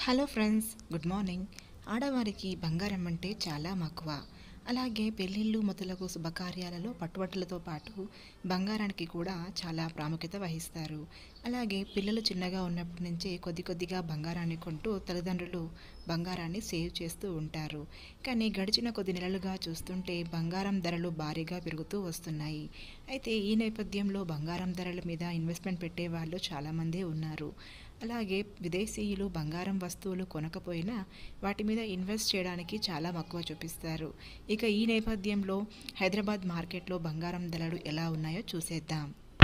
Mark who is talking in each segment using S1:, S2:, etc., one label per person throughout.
S1: hello friends good morning ఆడవారికి బంగారం అంటే చాలా మక్కువ అలాగే పెళ్ళిళ్ళు మొదలగు శుభకార్యాలలో పట్టుబట్టలతో పాటు బంగారానికి కూడా చాలా ప్రాముఖ్యత వహిస్తారు అలాగే పిల్లలు చిన్నగా ఉన్నప్పటి నుంచే కొద్ది కొద్దిగా బంగారాన్ని కొంటూ తల్లిదండ్రులు బంగారాన్ని సేవ్ చేస్తూ ఉంటారు కానీ గడిచిన కొద్ది నెలలుగా చూస్తుంటే బంగారం ధరలు భారీగా పెరుగుతూ వస్తున్నాయి అయితే ఈ నేపథ్యంలో బంగారం ధరల మీద ఇన్వెస్ట్మెంట్ పెట్టే వాళ్ళు చాలామందే ఉన్నారు అలాగే విదేశీయులు బంగారం వస్తువులు కొనకపోయినా వాటి మీద ఇన్వెస్ట్ చేయడానికి చాలా మక్కువ చూపిస్తారు ఇక ఈ నేపథ్యంలో హైదరాబాద్ మార్కెట్లో బంగారం ధరలు ఎలా ఉన్నాయో చూసేద్దాం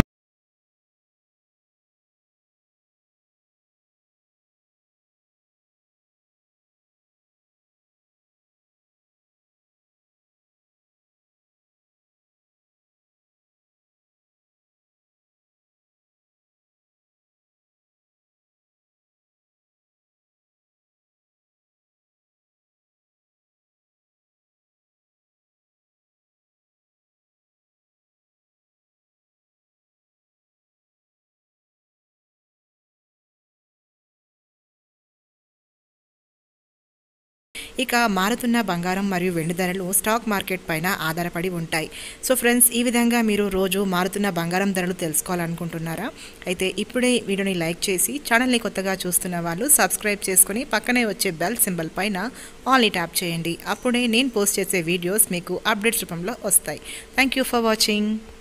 S1: ఇక మారుతున్న బంగారం మరియు వెండి ధరలు స్టాక్ మార్కెట్ పైన ఆధారపడి ఉంటాయి సో ఫ్రెండ్స్ ఈ విధంగా మీరు రోజు మారుతున్న బంగారం ధరలు తెలుసుకోవాలనుకుంటున్నారా అయితే ఇప్పుడే వీడియోని లైక్ చేసి ఛానల్ని కొత్తగా చూస్తున్న వాళ్ళు సబ్స్క్రైబ్ చేసుకుని పక్కనే వచ్చే బెల్ సింబల్ పైన ఆన్లీ ట్యాప్ చేయండి అప్పుడే నేను పోస్ట్ చేసే వీడియోస్ మీకు అప్డేట్స్ రూపంలో వస్తాయి థ్యాంక్ యూ ఫర్ వాచింగ్